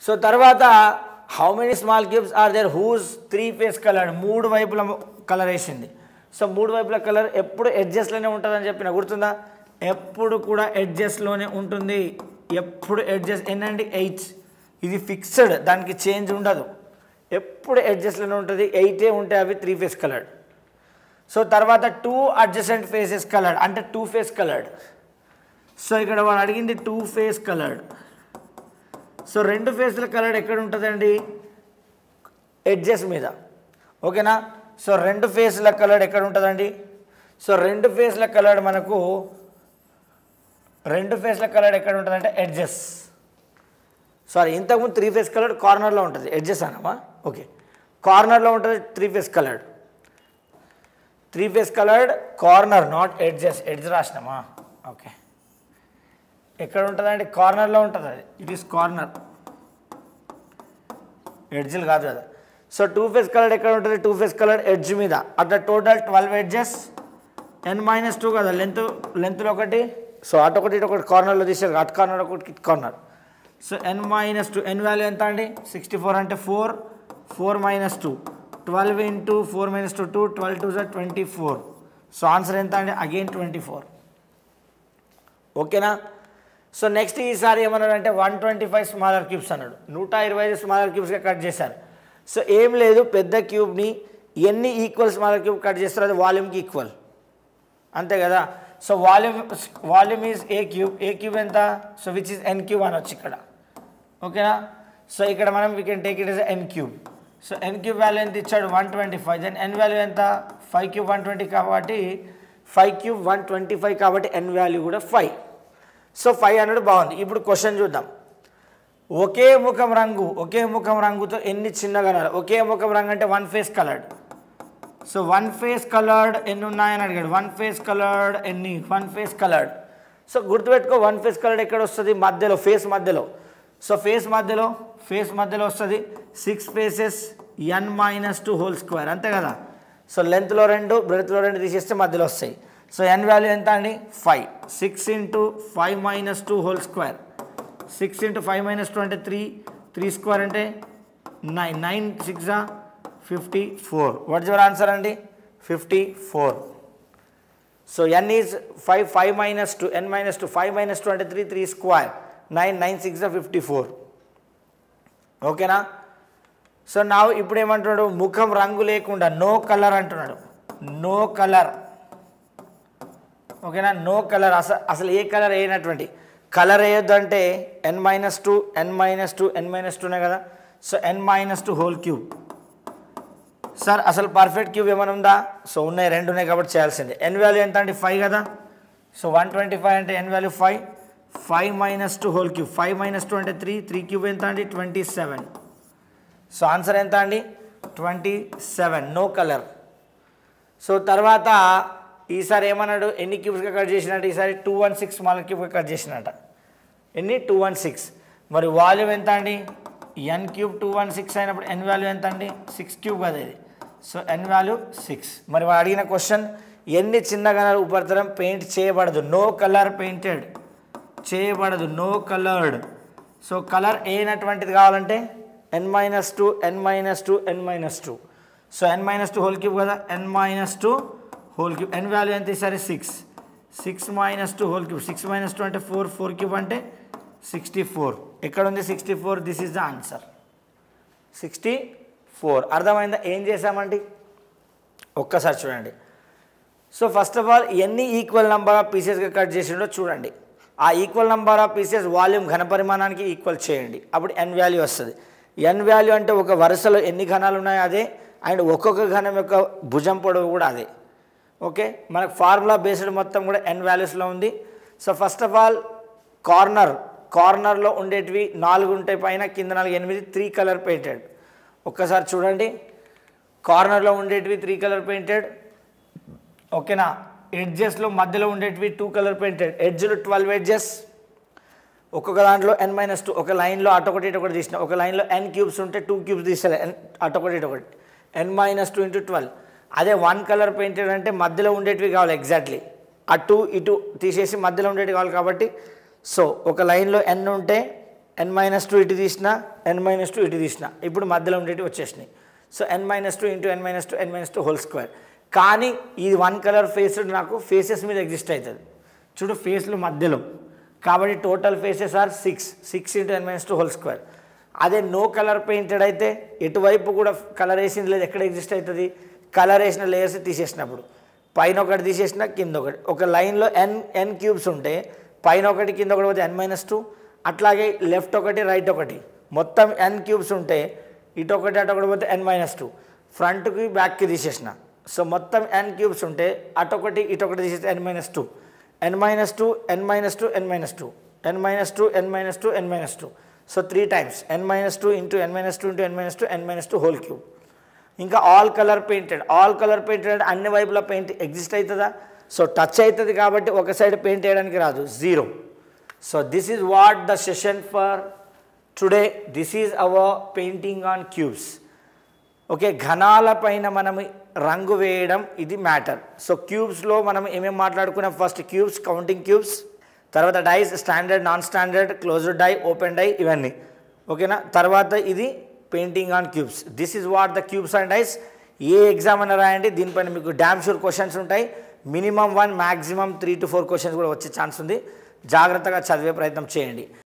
so తర్వాత how many small cubes are there whose three face colour మూడు వైపుల colour వేసింది సో మూడు వైపుల కలర్ ఎప్పుడు ఎడ్జెస్లోనే ఉంటుందని చెప్పిన గుర్తుందా ఎప్పుడు కూడా ఎడ్జెస్లోనే ఉంటుంది ఎప్పుడు ఎడ్జెస్ ఎన్నండి ఎయిట్ ఇది ఫిక్స్డ్ దానికి చేంజ్ ఉండదు ఎప్పుడు ఎడ్జెస్లోనే ఉంటుంది ఎయిటే ఉంటాయి అవి త్రీ ఫేస్ కలర్డ్ సో తర్వాత టూ అడ్జసెంట్ ఫేసెస్ కలర్డ్ అంటే టూ ఫేస్ కలర్డ్ సో ఇక్కడ వాడు అడిగింది టూ ఫేస్ కలర్డ్ సో రెండు ఫేస్ల కలర్ ఎక్కడ ఉంటుందండి ఎడ్జెస్ మీద ఓకేనా సో రెండు ఫేస్ల కలర్ ఎక్కడ ఉంటుందండి సో రెండు ఫేస్ల కలర్ మనకు రెండు ఫేస్ల కలర్ ఎక్కడ ఉంటుందంటే ఎడ్జెస్ సారీ ఇంతకుముందు త్రీ ఫేస్ కలర్ కార్నర్లో ఉంటుంది ఎడ్జెస్ అనమా ఓకే కార్నర్లో ఉంటుంది three face coloured three face coloured corner not edges edge రాసినామా ఓకే ఎక్కడ ఉంటుందండి కార్నర్లో ఉంటుంది అది ఇట్ ఈస్ కార్నర్ ఎడ్జ్లు కాదు కదా సో టూ ఫేస్ కలర్ ఎక్కడ ఉంటుంది టూ ఫేస్ కలర్ ఎడ్జ్ మీద అట్లా total twelve edges n minus two కదా లెంత్ లెంత్లో ఒకటి సో అటు ఒకటి ఇటు ఒకటి కార్నర్లో తీసారు అటు కార్నర్ ఒకటి ఇటు corner so n minus two n value ఎంత అండి సిక్స్టీ ఫోర్ అంటే four four minus two twelve into four minus two two twelve two జా ట్వంటీ ఫోర్ సో ఆన్సర్ ఎంత అండి అగైన్ ట్వంటీ ఫోర్ ఓకేనా సో నెక్స్ట్ ఈసారి ఏమన్నాడు అంటే one twenty five smaller cubes అన్నాడు నూట ఇరవై ఐదు స్మాలర్ క్యూబ్స్గా కట్ చేశారు సో ఏం లేదు పెద్ద క్యూబ్ని ఎన్ని ఈక్వల్ స్మాలర్ క్యూబ్ కట్ చేస్తారో అది వాల్యూమ్కి ఈక్వల్ అంతే కదా so volume volume is a cube a cube ఎంత so which is n cube అనొచ్చు ఇక్కడ ఓకేనా సో ఇక్కడ మనం we can take it is n cube so n cube value ఎంత ఇచ్చాడు one twenty five then n value ఎంత five cube one twenty కాబట్టి five cube one twenty five కాబట్టి ఎన్ వాల్యూ కూడా ఫైవ్ సో ఫైవ్ హండ్రెడ్ బాగుంది ఇప్పుడు question చూద్దాం ఒకే ముఖం రంగు ఒకే ముఖం రంగుతో ఎన్ని చిన్న కలర్ ఒకే ముఖం రంగు అంటే one face coloured so one face coloured ఎన్ని ఉన్నాయని అడిగాడు వన్ ఫేస్ కలర్డ్ ఎన్ని వన్ ఫేస్ కలర్డ్ సో గుర్తుపెట్టుకో వన్ ఫేస్ కలర్డ్ ఎక్కడ వస్తుంది మధ్యలో ఫేస్ మధ్యలో సో ఫేస్ మధ్యలో ఫేస్ మధ్యలో వస్తుంది six faces n minus two whole square అంతే కదా సో లెంత్లో రెండు బ్రెత్లో రెండు తీసేస్తే మధ్యలో వస్తాయి సో ఎన్ వాల్యూ ఎంత అండి five six into five minus two whole square six into five minus two అంటే త్రీ త్రీ స్క్వేర్ అంటే nine nine six fifty four what your answer అండి fifty four so n is five five minus two n minus two five minus two అంటే three three square nine nine six fifty four ఓకేనా so నా ఇప్పుడు ఏమంటున్నాడు ముఖం రంగు లేకుండా no colour అంటున్నాడు నో కలర్ ఓకేనా నో కలర్ అసలు అసలు ఏ కలర్ వేయనటువంటి కలర్ వేయొద్దు అంటే n minus two n minus two n minus టూనే కదా so n minus two whole cube sir అసలు పర్ఫెక్ట్ క్యూబ్ ఏమైనా ఉందా సో ఉన్నాయి రెండు ఉన్నాయి కాబట్టి చేయాల్సిందే ఎన్ వాల్యూ ఎంత అంటే ఫైవ్ కదా సో వన్ ట్వంటీ ఫైవ్ అంటే n value five five minus two whole cube five minus two అంటే త్రీ త్రీ క్యూబ్ ఎంత అండి ట్వంటీ సెవెన్ సో ఆన్సర్ ఎంత అండి twenty seven no colour so తర్వాత ఈసారి ఏమన్నాడు ఎన్ని క్యూబ్స్గా కట్ చేసినట్టు ఈసారి టూ వన్ సిక్స్ స్మాల్ క్యూబ్గా కట్ చేసినట్ట ఎన్ని టూ వన్ సిక్స్ మరి వాల్యూమ్ ఎంత అండి n cube two one six అయినప్పుడు ఎన్ వాల్యూ ఎంత అండి సిక్స్ క్యూబ్ కదా ఇది సో ఎన్ వాల్యూ సిక్స్ మరి వాడు అడిగిన క్వశ్చన్ ఎన్ని చిన్న గణాలు ఉపరితలం పెయింట్ చేయబడదు నో కలర్ పెయింటెడ్ చేయబడదు నో కలర్డ్ సో కలర్ ఏనటువంటిది కావాలంటే n minus two n minus two n minus two so n minus two whole cube కదా n minus two whole cube n value ఎంత ఈసారి six six minus two whole cube six minus two అంటే four four cube అంటే sixty four ఎక్కడ ఉంది sixty four this is the answer sixty four అర్థమైందా ఏం చేశామండి ఒక్కసారి చూడండి సో ఫస్ట్ ఆఫ్ ఆల్ ఎన్ని ఈక్వల్ నెంబర్ ఆఫ్ పీసెస్గా కట్ చేసిండో చూడండి ఆ equal number of pieces volume ఘనపరిమాణానికి ఈక్వల్ చేయండి అప్పుడు ఎన్ వాల్యూ వస్తుంది ఎన్ వాల్యూ అంటే ఒక వరుసలో ఎన్ని ఘనాలు ఉన్నాయో అదే అండ్ ఒక్కొక్క ఘనం యొక్క భుజం పొడవు కూడా అదే ఓకే మనకు ఫార్ములా బేస్డ్ మొత్తం కూడా ఎన్ వాల్యూస్లో ఉంది so first of all corner కార్నర్లో ఉండేటివి నాలుగు ఉంటాయి పైన కింద నాలుగు ఎనిమిది త్రీ కలర్ పెయింటెడ్ ఒక్కసారి చూడండి కార్నర్లో ఉండేటివి త్రీ కలర్ పెయింటెడ్ ఓకేనా ఎడ్జెస్లో మధ్యలో ఉండేటివి టూ కలర్ పెయింటెడ్ ఎడ్జ్లు ట్వెల్వ్ ఎడ్జెస్ ఒక్కొక్క దాంట్లో ఎన్ మైనస్ టూ ఒక లైన్లో అటొకటి ఇటు ఒకటి తీసిన ఒక లైన్లో ఎన్ క్యూబ్స్ ఉంటే టూ క్యూబ్స్ తీసేలే ఎన్ అటొకటి ఇటు ఒకటి n minus two into twelve అదే వన్ కలర్ పెయింటెడ్ అంటే మధ్యలో ఉండేటివి కావాలి ఎగ్జాక్ట్లీ అటు ఇటు తీసేసి మధ్యలో ఉండేటివి కావాలి కాబట్టి సో ఒక లైన్లో ఎన్ ఉంటే ఎన్ మైనస్ టూ ఇటు తీసిన ఎన్ మైనస్ టూ ఇటు తీసిన ఇప్పుడు మధ్యలో ఉండేవి వచ్చేసినాయి so n minus two into n minus two n minus two whole square కానీ ఇది వన్ కలర్ ఫేస్ నాకు ఫేసెస్ మీద ఎగ్జిస్ట్ అవుతుంది చూడు ఫేస్లు మధ్యలో కాబట్టి total faces are six six into n minus two whole square అదే నో కలర్ పెయింటెడ్ అయితే ఎటువైపు కూడా కలర్ వేసింది లేదు ఎక్కడ ఎగ్జిస్ట్ అవుతుంది కలర్ వేసిన లేయర్స్ తీసేసినప్పుడు పైన ఒకటి తీసేసిన కింద ఒకటి ఒక లైన్లో ఎన్ ఎన్ క్యూబ్స్ ఉంటే పైన ఒకటి కింద ఒకటి పోతే ఎన్ మైనస్ టూ అట్లాగే లెఫ్ట్ ఒకటి రైట్ ఒకటి మొత్తం ఎన్ క్యూబ్స్ ఉంటే ఇటు ఒకటి అటు ఒకటి పోతే ఎన్ మైనస్ టూ ఫ్రంట్కి బ్యాక్కి తీసేసిన సో మొత్తం ఎన్ క్యూబ్స్ ఉంటే అటొకటి ఇటొకటి తీసేస్తే n minus two n minus two n minus two n minus two n minus two n minus two n minus two so three times n minus two into n minus two into n minus two n minus two whole cube ఇంకా all colour painted all colour painted అంటే అన్ని వైపుల paint exist అవుతుందా so touch అవుతుంది కాబట్టి ఒక side paint వేయడానికి రాదు zero so this is what the session for today this is our painting on cubes okay ఘనాల పైన మనం రంగు వేయడం ఇది మ్యాటర్ సో క్యూబ్స్లో మనం ఏమేమి మాట్లాడుకున్నాం ఫస్ట్ క్యూబ్స్ కౌంటింగ్ క్యూబ్స్ తర్వాత dice standard non standard closed die open die ఇవన్నీ ఓకేనా తర్వాత ఇది painting on cubes this is what the cubes and dice ఏ ఎగ్జామ్ అయినా రాయండి దీనిపైన మీకు డ్యామ్ షూర్ క్వశ్చన్స్ ఉంటాయి minimum one maximum three to four questions కూడా వచ్చే ఛాన్స్ ఉంది జాగ్రత్తగా చదివే ప్రయత్నం చేయండి